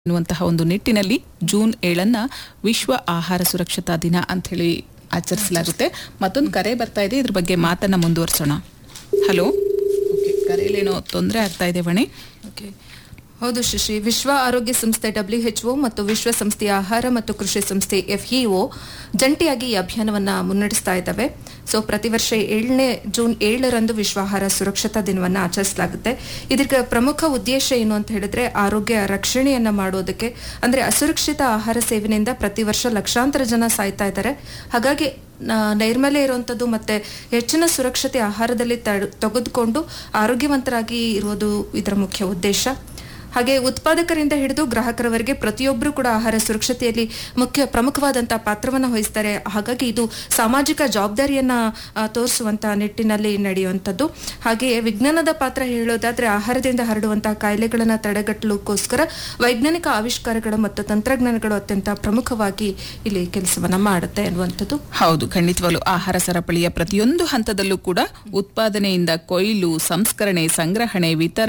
ಎನ್ನುವಂತಹ ಒಂದು ನಿಟ್ಟಿನಲ್ಲಿ ಜೂನ್ ಏಳನ್ನ ವಿಶ್ವ ಆಹಾರ ಸುರಕ್ಷತಾ ದಿನ ಅಂತ ಹೇಳಿ ಆಚರಿಸಲಾಗುತ್ತೆ ಮತ್ತೊಂದು ಕರೆ ಬರ್ತಾ ಇದೆ ಇದ್ರ ಬಗ್ಗೆ ಮಾತನ್ನ ಮುಂದುವರಿಸೋಣ ಹಲೋ ಓಕೆ ಕರೆಯಲ್ಲೇನೋ ತೊಂದರೆ ಆಗ್ತಾ ಇದೆ ವಣಿ ಓಕೆ ಹೌದು ಶಶಿ ವಿಶ್ವ ಆರೋಗ್ಯ ಸಂಸ್ಥೆ ಡಬ್ಲ್ಯೂ ಎಚ್ಒ ಮತ್ತು ವಿಶ್ವಸಂಸ್ಥೆಯ ಆಹಾರ ಮತ್ತು ಕೃಷಿ ಸಂಸ್ಥೆ ಎಫ್ಇಒ ಜಂಟಿಯಾಗಿ ಈ ಅಭಿಯಾನವನ್ನ ಮುನ್ನಡೆಸ್ತಾ ಇದ್ದಾವೆ ಸೊ ಪ್ರತಿ ವರ್ಷ ಏಳನೇ ಜೂನ್ ಏಳರಂದು ವಿಶ್ವ ಆಹಾರ ಸುರಕ್ಷತಾ ದಿನವನ್ನ ಆಚರಿಸಲಾಗುತ್ತೆ ಇದಕ್ಕೆ ಪ್ರಮುಖ ಉದ್ದೇಶ ಏನು ಅಂತ ಹೇಳಿದ್ರೆ ಆರೋಗ್ಯ ರಕ್ಷಣೆಯನ್ನ ಮಾಡೋದಕ್ಕೆ ಅಂದ್ರೆ ಅಸುರಕ್ಷಿತ ಆಹಾರ ಸೇವನೆಯಿಂದ ಪ್ರತಿ ವರ್ಷ ಲಕ್ಷಾಂತರ ಜನ ಸಾಯ್ತಾ ಇದ್ದಾರೆ ಹಾಗಾಗಿ ನ- ನೈರ್ಮಲ್ಯ ಇರುವಂಥದ್ದು ಮತ್ತೆ ಹೆಚ್ಚಿನ ಸುರಕ್ಷತೆ ಆಹಾರದಲ್ಲಿ ತಡ್- ತೆಗೆದುಕೊಂಡು ಆರೋಗ್ಯವಂತರಾಗಿ ಇರೋದು ಇದರ ಮುಖ್ಯ ಉದ್ದೇಶ ಹಾಗೆ ಉತ್ಪಾದಕರಿಂದ ಹಿಡಿದು ಗ್ರಾಹಕರವರೆಗೆ ಪ್ರತಿಯೊಬ್ಬರು ಕೂಡ ಆಹಾರ ಸುರಕ್ಷತೆಯಲ್ಲಿ ಮುಖ್ಯ ಪ್ರಮುಖವಾದಂತಹ ಪಾತ್ರವನ್ನು ವಹಿಸ್ತಾರೆ ಹಾಗಾಗಿ ಇದು ಸಾಮಾಜಿಕ ಜವಾಬ್ದಾರಿಯನ್ನ ಆ, ತೋರಿಸುವಂತ ನಿಟ್ಟಿನಲ್ಲಿ ನಡೆಯುವಂಥದ್ದು ಹಾಗೆಯೇ ವಿಜ್ಞಾನದ ಪಾತ್ರ ಹೇಳೋದಾದ್ರೆ ಆಹಾರದಿಂದ ಹರಡುವಂತಹ ಕಾಯಿಲೆಗಳನ್ನ ತಡೆಗಟ್ಟಲಿಕ್ಕೋಸ್ಕರ ವೈಜ್ಞಾನಿಕ ಆವಿಷ್ಕಾರಗಳು ಮತ್ತು ತಂತ್ರಜ್ಞಾನಗಳು ಅತ್ಯಂತ ಪ್ರಮುಖವಾಗಿ ಇಲ್ಲಿ ಕೆಲಸವನ್ನ ಮಾಡುತ್ತೆ ಅನ್ನುವಂಥದ್ದು ಹೌದು ಖಂಡಿತವಾಗ್ಲು ಆಹಾರ ಸರಪಳಿಯ ಪ್ರತಿಯೊಂದು ಹಂತದಲ್ಲೂ ಕೂಡ ಉತ್ಪಾದನೆಯಿಂದ ಕೊಯ್ಲು ಸಂಸ್ಕರಣೆ ಸಂಗ್ರಹಣೆ ವಿತರಣೆ